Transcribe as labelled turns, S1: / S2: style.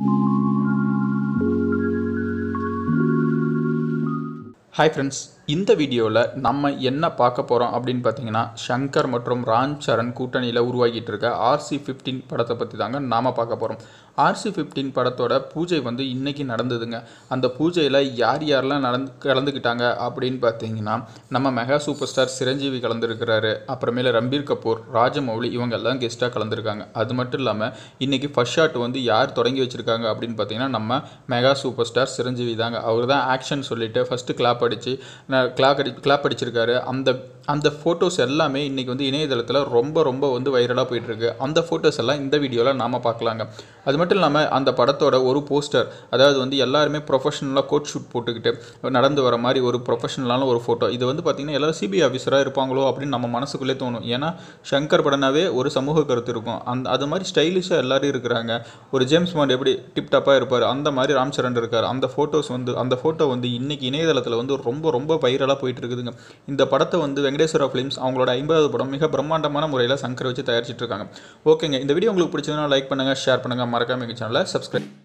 S1: hi friends இந்த வீடியோவில் நம்ம என்ன பார்க்க போகிறோம் அப்படின்னு பார்த்தீங்கன்னா ஷங்கர் மற்றும் ராம் சரண் கூட்டணியில் உருவாகிட்டு இருக்க ஆர்சி ஃபிஃப்டீன் படத்தை பற்றி தாங்க நாம் பார்க்க போகிறோம் ஆர்சி ஃபிஃப்டீன் படத்தோட பூஜை வந்து இன்றைக்கி நடந்ததுங்க அந்த பூஜையில் யார் யாரெல்லாம் நடந்து கலந்துக்கிட்டாங்க அப்படின்னு பார்த்தீங்கன்னா நம்ம மெகா சூப்பர் ஸ்டார் சிரஞ்சீவி கலந்துருக்கிறாரு அப்புறமேல ரம்பீர் கபூர் ராஜமௌலி இவங்க எல்லாம் கெஸ்ட்டாக கலந்துருக்காங்க அது மட்டும் இல்லாமல் இன்றைக்கி ஃபர்ஸ்ட் ஷாட் வந்து யார் தொடங்கி வச்சுருக்காங்க அப்படின்னு பார்த்தீங்கன்னா நம்ம மெகா சூப்பர் ஸ்டார் சிரஞ்சீவி தாங்க அவர் தான் ஆக்ஷன் சொல்லிட்டு ஃபஸ்ட்டு கிளாப் அடித்து கிளாக் அடி கிளாப் அடிச்சிருக்காரு அந்த அந்த ஃபோட்டோஸ் எல்லாமே இன்றைக்கி வந்து இணையதளத்தில் ரொம்ப ரொம்ப வந்து வைரலாக போயிட்டுருக்கு அந்த ஃபோட்டோஸ் எல்லாம் இந்த வீடியோவில் நாம் பார்க்கலாங்க அது மட்டும் இல்லாமல் அந்த படத்தோட ஒரு போஸ்டர் அதாவது வந்து எல்லாருமே ப்ரொஃபஷனலாக கோட் ஷூட் போட்டுக்கிட்டு நடந்து வர மாதிரி ஒரு ப்ரொஃபஷனலான ஒரு ஃபோட்டோ இது வந்து பார்த்திங்கன்னா எல்லாரும் சிபிஐ ஆஃபீஸராக இருப்பாங்களோ அப்படின்னு நம்ம மனசுக்குள்ளே தோணும் ஏன்னா சங்கர் படனாவே ஒரு சமூக கருத்து இருக்கும் அந்த அது மாதிரி ஸ்டைலிஷாக எல்லாரும் இருக்கிறாங்க ஒரு ஜேம்ஸ் பாண்ட் எப்படி டிப்டாப்பாக இருப்பார் அந்த மாதிரி ராம் சரண் இருக்கார் அந்த ஃபோட்டோஸ் வந்து அந்த ஃபோட்டோ வந்து இன்றைக்கி இணையதளத்தில் வந்து ரொம்ப ரொம்ப வைரலாக போயிட்டு இருக்குதுங்க இந்த படத்தை வந்து வெங்கடேஸ்வரா ஃபிலிம்ஸ் அவங்களோட ஐம்பதாவது படம் மிக பிரம்மாண்டமான முறையில் சங்கர் வச்சு தயாரிச்சிட்டு இருக்காங்க ஓகேங்க இந்த வீடியோ உங்களுக்கு பிடிச்சதுன்னா லைக் பண்ணுங்கள் ஷேர் பண்ணுங்கள் மறக்காம எங்கள் சேனலை சப்ஸ்கிரைப்